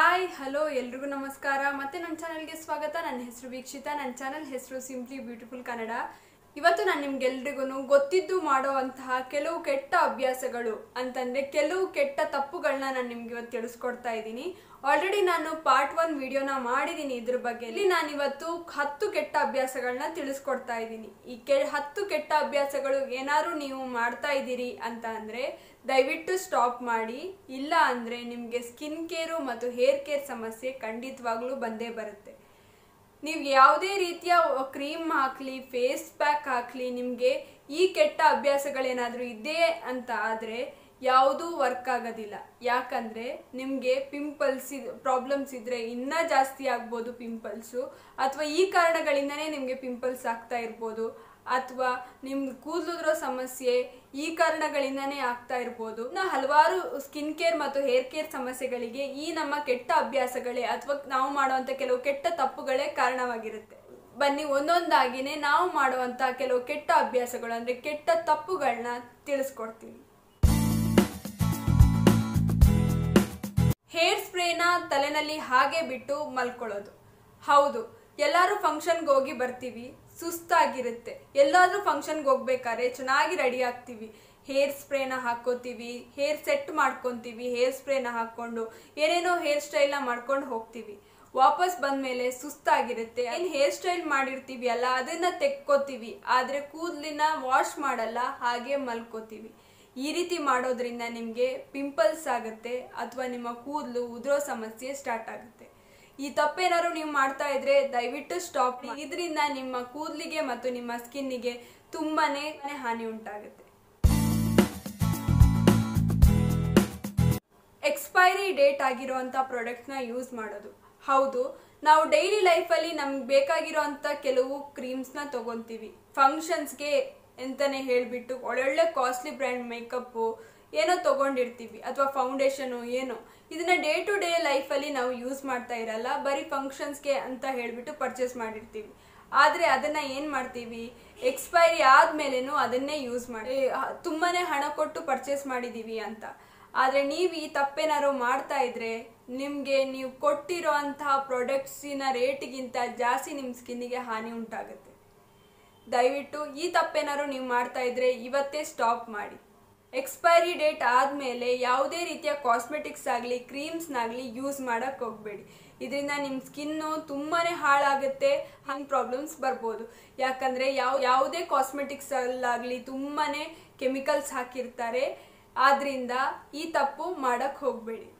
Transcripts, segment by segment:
hi hello ಎಲ್ರಿಗೂ ನಮಸ್ಕಾರ ಮತ್ತೆ ನನ್ನ ಚಾನಲ್ಗೆ ಸ್ವಾಗತ ನನ್ನ ಹೆಸರು ವೀಕ್ಷಿತಾ ನನ್ನ ಚಾನಲ್ ಹೆಸರು ಸಿಂಪ್ಲಿ ಬ್ಯೂಟಿಫುಲ್ ಕನ್ನಡ ಇವತ್ತು ನಾನು ನಿಮ್ಗೆಲ್ರಿಗೂ ಗೊತ್ತಿದ್ದು ಮಾಡುವಂತಹ ಕೆಲವು ಕೆಟ್ಟ ಅಭ್ಯಾಸಗಳು ಅಂತಂದ್ರೆ ಕೆಲವು ಕೆಟ್ಟ ತಪ್ಪುಗಳನ್ನ ನಾನು ನಿಮ್ಗೆ ಇವತ್ತು ತಿಳಿಸ್ಕೊಡ್ತಾ ಇದ್ದೀನಿ ಆಲ್ರೆಡಿ ನಾನು ಪಾರ್ಟ್ ಒನ್ ವಿಡಿಯೋನ ಮಾಡಿದ್ದೀನಿ ಇದ್ರ ಬಗ್ಗೆ ಇಲ್ಲಿ ನಾನು ಇವತ್ತು ಹತ್ತು ಕೆಟ್ಟ ಅಭ್ಯಾಸಗಳನ್ನ ತಿಳಿಸ್ಕೊಡ್ತಾ ಇದ್ದೀನಿ ಈ ಕೆ ಹತ್ತು ಕೆಟ್ಟ ಅಭ್ಯಾಸಗಳು ಏನಾದ್ರು ನೀವು ಮಾಡ್ತಾ ಇದ್ದೀರಿ ಅಂತ ಅಂದ್ರೆ ದಯವಿಟ್ಟು ಸ್ಟಾಪ್ ಮಾಡಿ ಇಲ್ಲ ಅಂದ್ರೆ ನಿಮಗೆ ಸ್ಕಿನ್ ಕೇರು ಮತ್ತು ಹೇರ್ ಕೇರ್ ಸಮಸ್ಯೆ ಖಂಡಿತವಾಗ್ಲೂ ಬಂದೇ ಬರುತ್ತೆ ನೀವು ಯಾವುದೇ ರೀತಿಯ ಕ್ರೀಮ್ ಹಾಕ್ಲಿ ಫೇಸ್ ಪ್ಯಾಕ್ ಹಾಕ್ಲಿ ನಿಮಗೆ ಈ ಕೆಟ್ಟ ಅಭ್ಯಾಸಗಳೇನಾದರೂ ಇದೆ ಅಂತ ಆದರೆ ಯಾವುದೂ ವರ್ಕ್ ಆಗೋದಿಲ್ಲ ಯಾಕಂದರೆ ನಿಮಗೆ ಪಿಂಪಲ್ಸ್ ಪ್ರಾಬ್ಲಮ್ಸ್ ಇದ್ದರೆ ಇನ್ನೂ ಜಾಸ್ತಿ ಆಗ್ಬೋದು ಪಿಂಪಲ್ಸು ಅಥವಾ ಈ ಕಾರಣಗಳಿಂದನೇ ನಿಮಗೆ ಪಿಂಪಲ್ಸ್ ಆಗ್ತಾ ಇರ್ಬೋದು ಅಥವಾ ನಿಮ್ ಕೂದಲುದ್ರೋ ಸಮಸ್ಯೆ ಈ ಕಾರಣಗಳಿಂದನೇ ಆಗ್ತಾ ಇರ್ಬೋದು ಇನ್ನು ಹಲವಾರು ಸ್ಕಿನ್ ಕೇರ್ ಮತ್ತು ಹೇರ್ ಕೇರ್ ಸಮಸ್ಯೆಗಳಿಗೆ ಈ ನಮ್ಮ ಕೆಟ್ಟ ಅಭ್ಯಾಸಗಳೇ ಅಥವಾ ನಾವು ಮಾಡುವಂತ ಕೆಲವು ಕೆಟ್ಟ ತಪ್ಪುಗಳೇ ಕಾರಣವಾಗಿರುತ್ತೆ ಬನ್ನಿ ಒಂದೊಂದಾಗಿನೇ ನಾವು ಮಾಡುವಂತ ಕೆಲವು ಕೆಟ್ಟ ಅಭ್ಯಾಸಗಳು ಅಂದ್ರೆ ಕೆಟ್ಟ ತಪ್ಪುಗಳನ್ನ ತಿಳಿಸ್ಕೊಡ್ತೀನಿ ಹೇರ್ ಸ್ಪ್ರೇನ ತಲೆನಲ್ಲಿ ಹಾಗೆ ಬಿಟ್ಟು ಮಲ್ಕೊಳ್ಳೋದು ಹೌದು ಎಲ್ಲರೂ ಫಂಕ್ಷನ್ಗೆ ಹೋಗಿ ಬರ್ತೀವಿ ಸುಸ್ತಾಗಿರುತ್ತೆ ಎಲ್ಲಾದ್ರೂ ಫಂಕ್ಷನ್ಗೆ ಹೋಗ್ಬೇಕಾದ್ರೆ ಚೆನ್ನಾಗಿ ರೆಡಿ ಆಗ್ತೀವಿ ಹೇರ್ ಸ್ಪ್ರೇನ ಹಾಕೋತೀವಿ ಹೇರ್ ಸೆಟ್ ಮಾಡ್ಕೊತೀವಿ ಹೇರ್ ಸ್ಪ್ರೇನ ಹಾಕೊಂಡು ಏನೇನೋ ಹೇರ್ ಸ್ಟೈಲ್ನ ಮಾಡ್ಕೊಂಡು ಹೋಗ್ತೀವಿ ವಾಪಸ್ ಬಂದ್ಮೇಲೆ ಸುಸ್ತಾಗಿರುತ್ತೆ ಏನ್ ಹೇರ್ ಸ್ಟೈಲ್ ಮಾಡಿರ್ತೀವಿ ಅಲ್ಲ ಅದನ್ನ ತೆಕ್ಕೋತೀವಿ ಆದ್ರೆ ಕೂದಲಿನ ವಾಶ್ ಮಾಡಲ್ಲ ಹಾಗೆ ಮಲ್ಕೋತೀವಿ ಈ ರೀತಿ ಮಾಡೋದ್ರಿಂದ ನಿಮಗೆ ಪಿಂಪಲ್ಸ್ ಆಗುತ್ತೆ ಅಥವಾ ನಿಮ್ಮ ಕೂದಲು ಉದುರೋ ಸಮಸ್ಯೆ ಸ್ಟಾರ್ಟ್ ಆಗುತ್ತೆ ಈ ತಪ್ಪೇನಾದ್ರು ನೀವು ಮಾಡ್ತಾ ಇದ್ರೆ ದಯವಿಟ್ಟು ಸ್ಟಾಪ್ ಇದರಿಂದ ನಿಮ್ಮ ಕೂದಲಿಗೆ ಮತ್ತು ನಿಮ್ಮ ಸ್ಕಿನ್ನಿಗೆ ತುಂಬಾನೇ ಹಾನಿ ಉಂಟಾಗುತ್ತೆ ಎಕ್ಸ್ಪೈರಿ ಡೇಟ್ ಆಗಿರುವಂತ ಪ್ರಾಡಕ್ಟ್ನ ಯೂಸ್ ಮಾಡೋದು ಹೌದು ನಾವು ಡೈಲಿ ಲೈಫಲ್ಲಿ ನಮ್ಗೆ ಬೇಕಾಗಿರೋಂಥ ಕೆಲವು ಕ್ರೀಮ್ಸ್ನ ತಗೊಂತೀವಿ ಫಂಕ್ಷನ್ಸ್ಗೆ ಅಂತಾನೆ ಹೇಳಿಬಿಟ್ಟು ಒಳ್ಳೊಳ್ಳೆ ಕಾಸ್ಟ್ಲಿ ಬ್ರ್ಯಾಂಡ್ ಮೇಕಪ್ಪು ಏನೋ ತಗೊಂಡಿರ್ತೀವಿ ಅಥವಾ ಫೌಂಡೇಶನು ಏನೋ ಇದನ್ನ ಡೇ ಟು ಡೇ ಲೈಫಲ್ಲಿ ನಾವು ಯೂಸ್ ಮಾಡ್ತಾ ಇರಲ್ಲ ಬರೀ ಫಂಕ್ಷನ್ಸ್ಗೆ ಅಂತ ಹೇಳಿಬಿಟ್ಟು ಪರ್ಚೇಸ್ ಮಾಡಿರ್ತೀವಿ ಆದರೆ ಅದನ್ನ ಏನು ಮಾಡ್ತೀವಿ ಎಕ್ಸ್ಪೈರಿ ಆದ್ಮೇಲೆನೂ ಅದನ್ನೇ ಯೂಸ್ ಮಾಡಿ ತುಂಬಾನೇ ಹಣ ಕೊಟ್ಟು ಪರ್ಚೇಸ್ ಮಾಡಿದೀವಿ ಅಂತ ಆದರೆ ನೀವು ಈ ತಪ್ಪೇನಾದ್ರು ಮಾಡ್ತಾ ಇದ್ರೆ ನಿಮಗೆ ನೀವು ಕೊಟ್ಟಿರೋ ಅಂತಹ ಪ್ರಾಡಕ್ಟ್ಸಿನ ರೇಟಿಗಿಂತ ಜಾಸ್ತಿ ನಿಮ್ಮ ಸ್ಕಿನ್ನಿಗೆ ಹಾನಿ ಉಂಟಾಗುತ್ತೆ ದಯವಿಟ್ಟು ಈ ತಪ್ಪೇನಾದ್ರು ನೀವು ಮಾಡ್ತಾ ಇದ್ರೆ ಇವತ್ತೇ ಸ್ಟಾಪ್ ಮಾಡಿ ಎಕ್ಸ್ಪೈರಿ ಡೇಟ್ ಆದಮೇಲೆ ಯಾವುದೇ ರೀತಿಯ ಕಾಸ್ಮೆಟಿಕ್ಸ್ ಆಗಲಿ ಕ್ರೀಮ್ಸ್ನಾಗಲಿ ಯೂಸ್ ಮಾಡೋಕ್ಕೆ ಹೋಗಬೇಡಿ ಇದರಿಂದ ನಿಮ್ಮ ಸ್ಕಿನ್ನು ತುಂಬಾ ಹಾಳಾಗುತ್ತೆ ಹಂಗೆ ಪ್ರಾಬ್ಲಮ್ಸ್ ಬರ್ಬೋದು ಯಾಕಂದರೆ ಯಾವ ಯಾವುದೇ ಕಾಸ್ಮೆಟಿಕ್ಸ್ ಅಲ್ಲಾಗಲಿ ತುಂಬಾ ಕೆಮಿಕಲ್ಸ್ ಹಾಕಿರ್ತಾರೆ ಆದ್ರಿಂದ ಈ ತಪ್ಪು ಮಾಡಕ್ಕೆ ಹೋಗಬೇಡಿ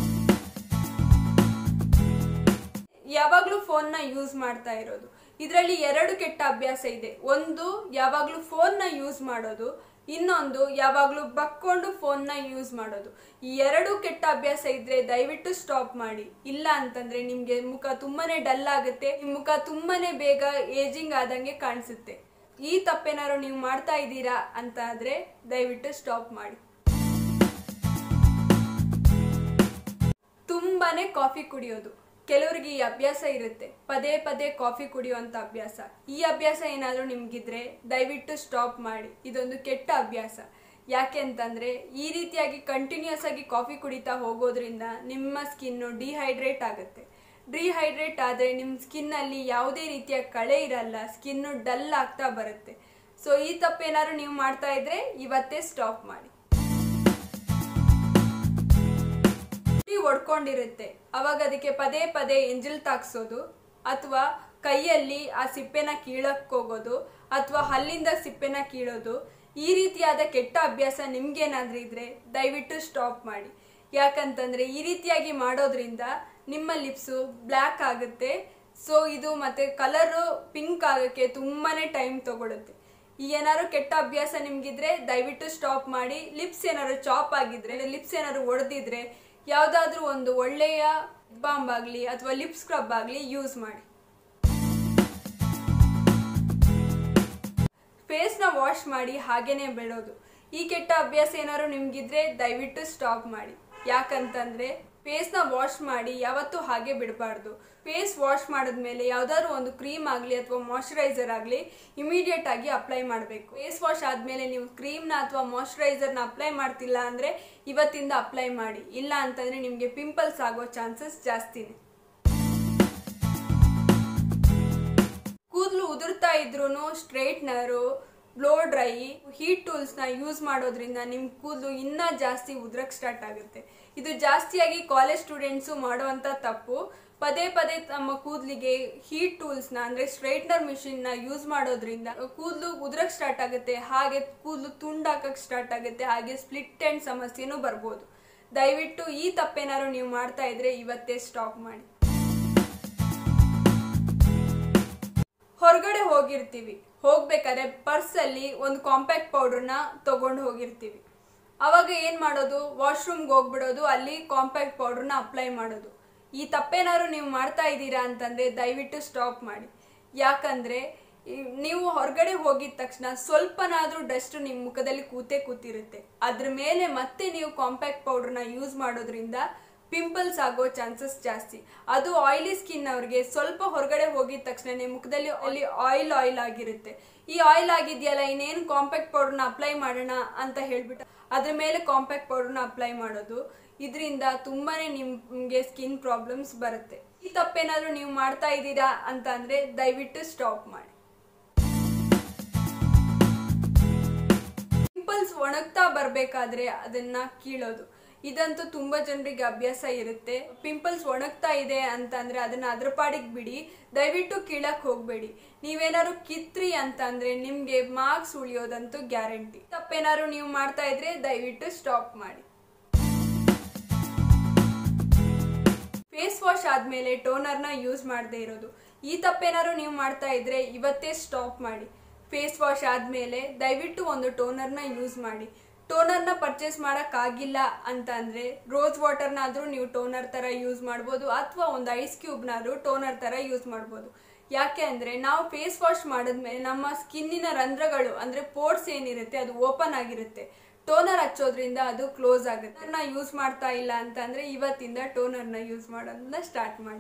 ಯಾವಾಗಲೂ ಫೋನ್ನ ಯೂಸ್ ಮಾಡ್ತಾ ಇರೋದು ಇದರಲ್ಲಿ ಎರಡು ಕೆಟ್ಟ ಅಭ್ಯಾಸ ಇದೆ ಒಂದು ಯಾವಾಗಲೂ ಫೋನ್ನ ಯೂಸ್ ಮಾಡೋದು ಇನ್ನೊಂದು ಯಾವಾಗಲೂ ಬಕ್ಕೊಂಡು ಫೋನ್ನ ಯೂಸ್ ಮಾಡೋದು ಈ ಎರಡು ಕೆಟ್ಟ ಅಭ್ಯಾಸ ಇದ್ರೆ ದಯವಿಟ್ಟು ಸ್ಟಾಪ್ ಮಾಡಿ ಇಲ್ಲ ಅಂತಂದ್ರೆ ನಿಮ್ಗೆ ಮುಖ ತುಂಬಾನೇ ಡಲ್ ಆಗುತ್ತೆ ನಿಮ್ ಮುಖ ತುಂಬಾನೇ ಬೇಗ ಏಜಿಂಗ್ ಆದಂಗೆ ಕಾಣಿಸುತ್ತೆ ಈ ತಪ್ಪೇನಾದ್ರು ನೀವು ಮಾಡ್ತಾ ಇದ್ದೀರಾ ಅಂತ ಆದ್ರೆ ದಯವಿಟ್ಟು ಸ್ಟಾಪ್ ಮಾಡಿ ತುಂಬಾನೇ ಕಾಫಿ ಕುಡಿಯೋದು ಕೆಲವರಿಗೆ ಈ ಅಭ್ಯಾಸ ಇರುತ್ತೆ ಪದೇ ಪದೇ ಕಾಫಿ ಕುಡಿಯುವಂತ ಅಭ್ಯಾಸ ಈ ಅಭ್ಯಾಸ ಏನಾದರೂ ನಿಮ್ಗಿದ್ರೆ ದಯವಿಟ್ಟು ಸ್ಟಾಪ್ ಮಾಡಿ ಇದೊಂದು ಕೆಟ್ಟ ಅಭ್ಯಾಸ ಯಾಕೆ ಅಂತಂದ್ರೆ ಈ ರೀತಿಯಾಗಿ ಕಂಟಿನ್ಯೂಸ್ ಆಗಿ ಕಾಫಿ ಕುಡಿತಾ ಹೋಗೋದ್ರಿಂದ ನಿಮ್ಮ ಸ್ಕಿನ್ನು ಡಿಹೈಡ್ರೇಟ್ ಆಗುತ್ತೆ ಡಿಹೈಡ್ರೇಟ್ ಆದರೆ ನಿಮ್ಮ ಸ್ಕಿನ್ನಲ್ಲಿ ಯಾವುದೇ ರೀತಿಯ ಕಳೆ ಇರಲ್ಲ ಸ್ಕಿನ್ನು ಡಲ್ ಆಗ್ತಾ ಬರುತ್ತೆ ಸೊ ಈ ತಪ್ಪೇನಾದ್ರು ನೀವು ಮಾಡ್ತಾ ಇದ್ರೆ ಇವತ್ತೇ ಸ್ಟಾಪ್ ಮಾಡಿ ಒಡ್ಕೊಂಡಿರುತ್ತೆ ಅವಾಗ ಅದಕ್ಕೆ ಪದೇ ಪದೇ ಎಂಜಲ್ ತಾಕ್ಸೋದು ಅಥವಾ ಕೈಯಲ್ಲಿ ಆ ಸಿಪ್ಪೆನ ಕೀಳಕ್ ಹೋಗೋದು ಅಥವಾ ಹಲ್ಲಿಂದ ಸಿಪ್ಪೆನ ಕೀಳೋದು ಈ ರೀತಿಯಾದ ಕೆಟ್ಟ ಅಭ್ಯಾಸ ನಿಮ್ಗೇನಾದ್ರೂ ಇದ್ರೆ ದಯವಿಟ್ಟು ಸ್ಟಾಪ್ ಮಾಡಿ ಯಾಕಂತಂದ್ರೆ ಈ ರೀತಿಯಾಗಿ ಮಾಡೋದ್ರಿಂದ ನಿಮ್ಮ ಲಿಪ್ಸು ಬ್ಲ್ಯಾಕ್ ಆಗುತ್ತೆ ಸೊ ಇದು ಮತ್ತೆ ಕಲರು ಪಿಂಕ್ ಆಗೋಕ್ಕೆ ತುಂಬಾನೇ ಟೈಮ್ ತಗೊಳುತ್ತೆ ಈ ಏನಾದ್ರು ಕೆಟ್ಟ ಅಭ್ಯಾಸ ನಿಮ್ಗಿದ್ರೆ ದಯವಿಟ್ಟು ಸ್ಟಾಪ್ ಮಾಡಿ ಲಿಪ್ಸ್ ಏನಾದ್ರು ಚಾಪ್ ಆಗಿದ್ರೆ ಲಿಪ್ಸ್ ಏನಾದ್ರು ಒಡೆದಿದ್ರೆ ಯಾವುದಾದ್ರೂ ಒಂದು ಒಳ್ಳೆಯ ಬಾಂಬ್ ಆಗಲಿ ಅಥವಾ ಲಿಪ್ ಸ್ಕ್ರಬ್ ಆಗಲಿ ಯೂಸ್ ಮಾಡಿ ಫೇಸ್ನ ವಾಶ್ ಮಾಡಿ ಹಾಗೇನೆ ಬಿಡೋದು ಈ ಕೆಟ್ಟ ಅಭ್ಯಾಸ ಏನಾದ್ರು ನಿಮ್ಗಿದ್ರೆ ದಯವಿಟ್ಟು ಸ್ಟಾಪ್ ಮಾಡಿ ಯಾಕಂತಂದ್ರೆ ಫೇಸ್ನ ವಾಶ್ ಮಾಡಿ ಯಾವತ್ತೂ ಹಾಗೆ ಬಿಡಬಾರ್ದು ಫೇಸ್ ವಾಶ್ ಮಾಡಿದ್ಮೇಲೆ ಯಾವ್ದಾದ್ರು ಒಂದು ಕ್ರೀಮ್ ಆಗಲಿ ಅಥವಾ ಮಾಯಶ್ಚರೈಸರ್ ಆಗಲಿ ಇಮಿಡಿಯೇಟ್ ಆಗಿ ಅಪ್ಲೈ ಮಾಡಬೇಕು ಫೇಸ್ ವಾಶ್ ಆದಮೇಲೆ ನೀವು ಕ್ರೀಮ್ನ ಅಥವಾ ಮಾಯಶ್ಚರೈಸರ್ನ ಅಪ್ಲೈ ಮಾಡ್ತಿಲ್ಲ ಅಂದರೆ ಇವತ್ತಿಂದ ಅಪ್ಲೈ ಮಾಡಿ ಇಲ್ಲ ಅಂತಂದರೆ ನಿಮಗೆ ಪಿಂಪಲ್ಸ್ ಆಗೋ ಚಾನ್ಸಸ್ ಜಾಸ್ತಿನೇ ಕೂದಲು ಉದುರ್ತಾ ಇದ್ರೂ ಸ್ಟ್ರೈಟ್ನರು ಬ್ಲೋ ಡ್ರೈ ಹೀಟ್ ಟೂಲ್ಸ್ನ ಯೂಸ್ ಮಾಡೋದ್ರಿಂದ ನಿಮ್ಮ ಕೂದಲು ಇನ್ನೂ ಜಾಸ್ತಿ ಉದ್ರಕ್ಕೆ ಸ್ಟಾರ್ಟ್ ಆಗುತ್ತೆ ಇದು ಜಾಸ್ತಿಯಾಗಿ ಕಾಲೇಜ್ ಸ್ಟೂಡೆಂಟ್ಸು ಮಾಡೋವಂಥ ತಪ್ಪು ಪದೇ ಪದೇ ತಮ್ಮ ಕೂದಲಿಗೆ ಹೀಟ್ ಟೂಲ್ಸ್ನ ಅಂದರೆ ಸ್ಟ್ರೈಟ್ನರ್ ಮಿಷಿನ್ನ ಯೂಸ್ ಮಾಡೋದ್ರಿಂದ ಕೂದಲು ಉದ್ರಕ್ಕೆ ಸ್ಟಾರ್ಟ್ ಆಗುತ್ತೆ ಹಾಗೆ ಕೂದಲು ತುಂಡಾಕಕ್ಕೆ ಸ್ಟಾರ್ಟ್ ಆಗುತ್ತೆ ಹಾಗೆ ಸ್ಪ್ಲಿಟ್ ಎಂಡ್ ಸಮಸ್ಯೆನೂ ಬರ್ಬೋದು ದಯವಿಟ್ಟು ಈ ತಪ್ಪೇನಾದ್ರು ನೀವು ಮಾಡ್ತಾ ಇದ್ರೆ ಇವತ್ತೇ ಸ್ಟಾಪ್ ಮಾಡಿ ಹೊರಗಡೆ ಹೋಗಿರ್ತೀವಿ ಹೋಗ್ಬೇಕಾದ್ರೆ ಪರ್ಸಲ್ಲಿ ಒಂದು ಕಾಂಪ್ಯಾಕ್ಟ್ ಪೌಡ್ರನ್ನ ತಗೊಂಡು ಹೋಗಿರ್ತೀವಿ ಅವಾಗ ಏನು ಮಾಡೋದು ವಾಶ್ರೂಮ್ಗೆ ಹೋಗ್ಬಿಡೋದು ಅಲ್ಲಿ ಕಾಂಪ್ಯಾಕ್ಟ್ ಪೌಡ್ರನ್ನ ಅಪ್ಲೈ ಮಾಡೋದು ಈ ತಪ್ಪೇನಾದ್ರು ನೀವು ಮಾಡ್ತಾ ಇದ್ದೀರಾ ಅಂತಂದರೆ ದಯವಿಟ್ಟು ಸ್ಟಾಪ್ ಮಾಡಿ ಯಾಕಂದರೆ ನೀವು ಹೊರಗಡೆ ಹೋಗಿದ ತಕ್ಷಣ ಸ್ವಲ್ಪನಾದರೂ ಡಸ್ಟ್ ನಿಮ್ಮ ಮುಖದಲ್ಲಿ ಕೂತೇ ಕೂತಿರುತ್ತೆ ಅದ್ರ ಮೇಲೆ ಮತ್ತೆ ನೀವು ಕಾಂಪ್ಯಾಕ್ಟ್ ಪೌಡ್ರನ್ನ ಯೂಸ್ ಮಾಡೋದ್ರಿಂದ ಪಿಂಪಲ್ಸ್ ಆಗೋ ಚಾನ್ಸಸ್ ಜಾಸ್ತಿ ಅದು ಆಯಿಲಿ ಸ್ಕಿನ್ ಅವ್ರಿಗೆ ಸ್ವಲ್ಪ ಹೊರಗಡೆ ಹೋಗಿದ ತಕ್ಷಣ ಮುಖದಲ್ಲಿ ಅಲ್ಲಿ ಆಯಿಲ್ ಆಯಿಲ್ ಆಗಿರುತ್ತೆ ಈ ಆಯಿಲ್ ಆಗಿದೆಯಲ್ಲ ಇನ್ನೇನು ಕಾಂಪ್ಯಾಕ್ಟ್ ಪೌಡರ್ನ ಅಪ್ಲೈ ಮಾಡೋಣ ಅಂತ ಹೇಳ್ಬಿಟ್ಟು ಅದ್ರ ಮೇಲೆ ಕಾಂಪ್ಯಾಕ್ಟ್ ಪೌಡರ್ನ ಅಪ್ಲೈ ಮಾಡೋದು ಇದರಿಂದ ತುಂಬಾನೇ ನಿಮಗೆ ಸ್ಕಿನ್ ಪ್ರಾಬ್ಲಮ್ಸ್ ಬರುತ್ತೆ ಈ ತಪ್ಪೇನಾದ್ರೂ ನೀವು ಮಾಡ್ತಾ ಇದ್ದೀರಾ ಅಂತ ಅಂದ್ರೆ ದಯವಿಟ್ಟು ಸ್ಟಾಪ್ ಮಾಡಿ ಪಿಂಪಲ್ಸ್ ಒಣಗ್ತಾ ಬರಬೇಕಾದ್ರೆ ಅದನ್ನ ಕೀಳೋದು ಇದಂತೂ ತುಂಬಾ ಜನರಿಗೆ ಅಭ್ಯಾಸ ಇರುತ್ತೆ ಪಿಂಪಲ್ಸ್ ಒಣಗ್ತಾ ಇದೆ ಅಂತ ಅಂದ್ರೆ ಅದನ್ನ ಅದ್ರ ಪಾಡಿಗೆ ಬಿಡಿ ದಯವಿಟ್ಟು ಕೀಳಕ್ ಹೋಗ್ಬೇಡಿ ನೀವೇನಾದ್ರು ಕಿತ್ರಿ ಅಂತ ಅಂದ್ರೆ ನಿಮ್ಗೆ ಮಾರ್ಕ್ಸ್ ಉಳಿಯೋದಂತೂ ಗ್ಯಾರಂಟಿ ತಪ್ಪೇನಾದ್ರು ನೀವು ಮಾಡ್ತಾ ಇದ್ರೆ ದಯವಿಟ್ಟು ಸ್ಟಾಪ್ ಮಾಡಿ ಫೇಸ್ ವಾಶ್ ಆದ್ಮೇಲೆ ಟೋನರ್ನ ಯೂಸ್ ಮಾಡದೇ ಇರೋದು ಈ ತಪ್ಪೇನಾದ್ರು ನೀವು ಮಾಡ್ತಾ ಇದ್ರೆ ಇವತ್ತೇ ಸ್ಟಾಪ್ ಮಾಡಿ ಫೇಸ್ ವಾಶ್ ಆದ್ಮೇಲೆ ದಯವಿಟ್ಟು ಒಂದು ಟೋನರ್ನ ಯೂಸ್ ಮಾಡಿ ಟೋನರ್ನ ಪರ್ಚೇಸ್ ಮಾಡೋಕ್ಕಾಗಿಲ್ಲ ಅಂತ ಅಂದರೆ ರೋಸ್ ವಾಟರ್ನಾದರೂ ನೀವು ಟೋನರ್ ಥರ ಯೂಸ್ ಮಾಡ್ಬೋದು ಅಥವಾ ಒಂದು ಐಸ್ ಕ್ಯೂಬ್ನಾದ್ರೂ ಟೋನರ್ ಥರ ಯೂಸ್ ಮಾಡ್ಬೋದು ಯಾಕೆ ಅಂದರೆ ನಾವು ಫೇಸ್ ವಾಶ್ ಮಾಡಿದ್ಮೇಲೆ ನಮ್ಮ ಸ್ಕಿನ್ನಿನ ರಂಧ್ರಗಳು ಅಂದರೆ ಪೋರ್ಟ್ಸ್ ಏನಿರುತ್ತೆ ಅದು ಓಪನ್ ಆಗಿರುತ್ತೆ ಟೋನರ್ ಹಚ್ಚೋದ್ರಿಂದ ಅದು ಕ್ಲೋಸ್ ಆಗುತ್ತೆ ಅದನ್ನ ಯೂಸ್ ಮಾಡ್ತಾ ಇಲ್ಲ ಅಂತಂದರೆ ಇವತ್ತಿಂದ ಟೋನರ್ನ ಯೂಸ್ ಮಾಡೋದನ್ನ ಸ್ಟಾರ್ಟ್ ಮಾಡಿ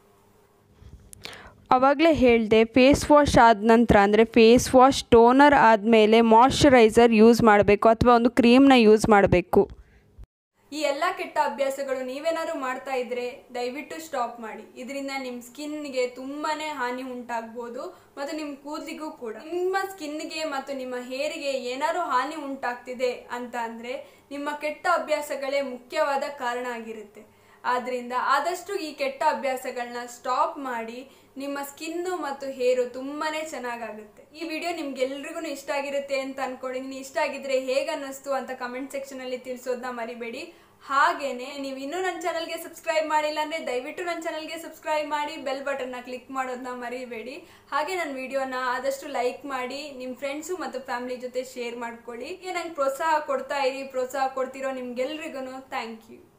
ಆವಾಗಲೇ ಹೇಳಿದೆ ಫೇಸ್ ವಾಶ್ ಆದ ನಂತರ ಅಂದರೆ ಫೇಸ್ ವಾಶ್ ಟೋನರ್ ಆದಮೇಲೆ ಮಾಯ್ಶ್ಚರೈಸರ್ ಯೂಸ್ ಮಾಡಬೇಕು ಅಥವಾ ಒಂದು ಕ್ರೀಮ್ನ ಯೂಸ್ ಮಾಡಬೇಕು ಈ ಎಲ್ಲ ಕೆಟ್ಟ ಅಭ್ಯಾಸಗಳು ನೀವೇನಾದ್ರು ಮಾಡ್ತಾ ಇದ್ರೆ ದಯವಿಟ್ಟು ಸ್ಟಾಪ್ ಮಾಡಿ ಇದರಿಂದ ನಿಮ್ಮ ಸ್ಕಿನ್ಗೆ ತುಂಬಾನೇ ಹಾನಿ ಉಂಟಾಗ್ಬೋದು ಮತ್ತು ನಿಮ್ಮ ಕೂದಲಿಗೂ ಕೂಡ ನಿಮ್ಮ ಸ್ಕಿನ್ಗೆ ಮತ್ತು ನಿಮ್ಮ ಹೇರಿಗೆ ಏನಾದ್ರು ಹಾನಿ ಉಂಟಾಗ್ತಿದೆ ಅಂತ ಅಂದ್ರೆ ನಿಮ್ಮ ಕೆಟ್ಟ ಅಭ್ಯಾಸಗಳೇ ಮುಖ್ಯವಾದ ಕಾರಣ ಆಗಿರುತ್ತೆ ಆದ್ರಿಂದ ಆದಷ್ಟು ಈ ಕೆಟ್ಟ ಅಭ್ಯಾಸಗಳನ್ನ ಸ್ಟಾಪ್ ಮಾಡಿ ನಿಮ್ಮ ಸ್ಕಿನ್ನು ಮತ್ತು ಹೇರು ತುಂಬಾನೇ ಚೆನ್ನಾಗಾಗುತ್ತೆ ಈ ವಿಡಿಯೋ ನಿಮ್ಗೆಲ್ರಿಗೂ ಇಷ್ಟ ಆಗಿರುತ್ತೆ ಅಂತ ಅನ್ಕೊಂಡಿದ್ದೀನಿ ಇಷ್ಟ ಆಗಿದ್ರೆ ಹೇಗೆ ಅನ್ನಿಸ್ತು ಅಂತ ಕಮೆಂಟ್ ಸೆಕ್ಷನ್ ಅಲ್ಲಿ ತಿಳಿಸೋದನ್ನ ಮರಿಬೇಡಿ ಹಾಗೇನೆ ನೀವು ಇನ್ನೂ ನನ್ನ ಚಾನಲ್ಗೆ ಸಬ್ಸ್ಕ್ರೈಬ್ ಮಾಡಿಲ್ಲ ಅಂದ್ರೆ ದಯವಿಟ್ಟು ನನ್ನ ಚಾನಲ್ಗೆ ಸಬ್ಸ್ಕ್ರೈಬ್ ಮಾಡಿ ಬೆಲ್ ಬಟನ್ನ ಕ್ಲಿಕ್ ಮಾಡೋದನ್ನ ಮರಿಬೇಡಿ ಹಾಗೆ ನನ್ನ ವಿಡಿಯೋನ ಆದಷ್ಟು ಲೈಕ್ ಮಾಡಿ ನಿಮ್ಮ ಫ್ರೆಂಡ್ಸು ಮತ್ತು ಫ್ಯಾಮಿಲಿ ಜೊತೆ ಶೇರ್ ಮಾಡ್ಕೊಳ್ಳಿ ನಂಗೆ ಪ್ರೋತ್ಸಾಹ ಕೊಡ್ತಾ ಇರಿ ಪ್ರೋತ್ಸಾಹ ಕೊಡ್ತಿರೋ ನಿಮ್ಗೆಲ್ರಿಗೂ ಥ್ಯಾಂಕ್ ಯು